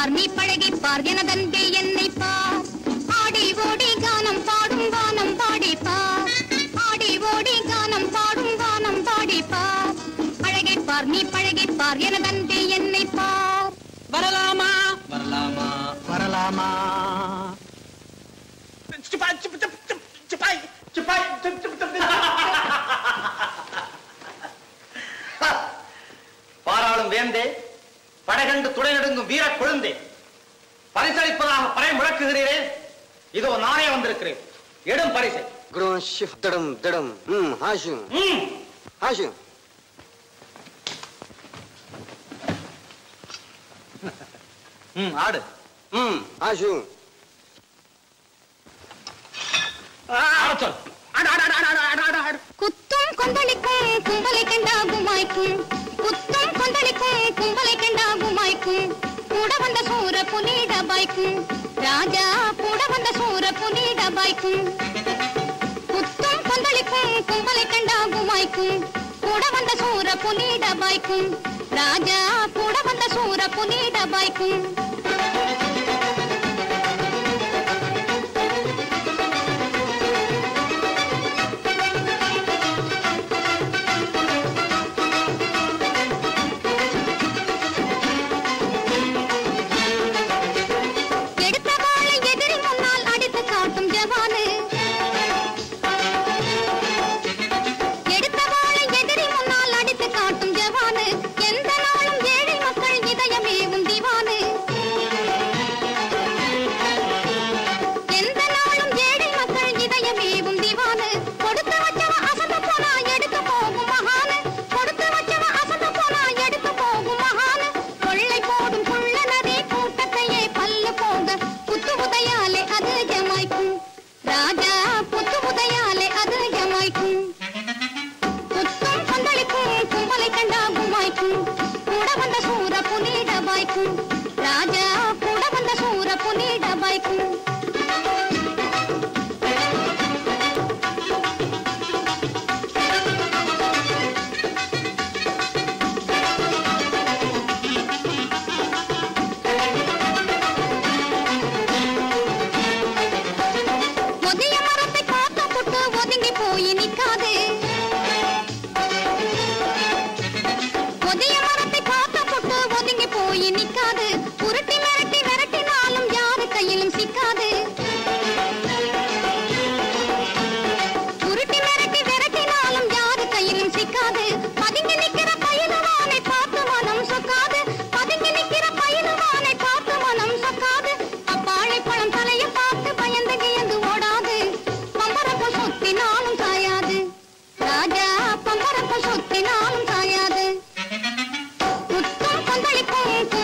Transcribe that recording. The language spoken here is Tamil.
பார் நீ பழகி பார் எனதன்பே என்னை பார் ஆடி ஓடி கானம் பாடும் வானம் பாடி பார் ஆடி ஓடி கானம் பாடும் வானம் பாடி பார் அழகை பார் நீ பழகி பார் எனதன்பே என்னை பார் வரலாமா வரலாமா வரலாமா சிப்பாய் சிப்ப- சிப்ப- சிப்ப- சிப்பாய் சிப்பாய் சிப்ப- சிப்ப- சிப்ப- பாராளும் வேந்தே படகண்டு துணை நடுங்கும் வீர கொழுந்தே பரிசளிப்பதாக பறை முழக்குகிறீரே இதோ நானே வந்திருக்கிறேன் எடும் பரிசை Grun shift dum dum. Hmm, hashim. ம், Hashim. ம், ஆடு Hmm, hashim. ஆடச் சொல் அட, அட, அட, அட, அட, அட, அட. குத்தும் கொந்தளிக்கும் கும்பலை கண்டாகும் மாய்க்கும் குத்தும் கொந்தளிக்கும் கும்பலை கண்டாகும் மாய்க்கும் கூட வந்த சூர புனித பாய்க்கும் ராஜா கூட வந்த சூர புனித பாய்க்கும் குத்தும் கொந்தளிக்கும் கும்பலை கண்டாகும் மாய்க்கும் கூட வந்த சூர புனித பாய்க்கும் ராஜா கூட வந்த சூர புனித பாய்க்கும் எடுத்த வாளை எதிரி முன்னால் அடித்து காட்டும் ஜவானு எடுத்த வாளை எதிரி முன்னால் அடித்து காட்டும் ஜவானு எந்த நாளும் ஏழை மக்கள் இதயமே உன் திவானு எந்த நாளும் ஏழை மக்கள் இதயமே உன் திவானு கொடுத்து வச்சவ அசந்து போனா எடுக்க போகும் மகானு கொடுத்து வச்சவ அசந்து போனா எடுக்க போகும் மகானு கொள்ளை போடும் புள்ள நதி கூட்டத்தையே பல்லு போக புத்து உதையாலே அது ஜமாய்க்கும் ராஜா புத்து உதையாலே அது ஜமாய்க்கும் குத்தும் கொந்தளிக்கும் கும்பலை கண்டாகும் வாய்க்கும் கூட வந்த சூர புனித பாய்க்கும் ராஜா கூட வந்த சூர புனித பாய்க்கும் முதிய மரத்தை காத்த புட்டு ஒதுங்கி போய் நிக்காது முதிய மரத்தை காத்த புட்டு ஒதுங்கி போய் நிக்காது உருட்டி மிரட்டி விரட்டினாலும் யாரு கையிலும் சிக்காது உருட்டி மிரட்டி விரட்டினாலும் யாரு கையிலும் சிக்காது பதுங்கி நிக்கிற பயிலுவானை பார்த்து மனம் சொக்காது பதுங்கி நிக்கிற பயிலுவானை பார்த்து மனம் சொக்காது அப்பாழை பழம் தலையை பார்த்து பயந்து கியந்து ஓடாது பம்பரப்பு சுத்தினாலும் சாயாது ராஜா பம்பரப்பு சுத்தினாலும் சாயாது குத்தும் கொந்தளிக்கும்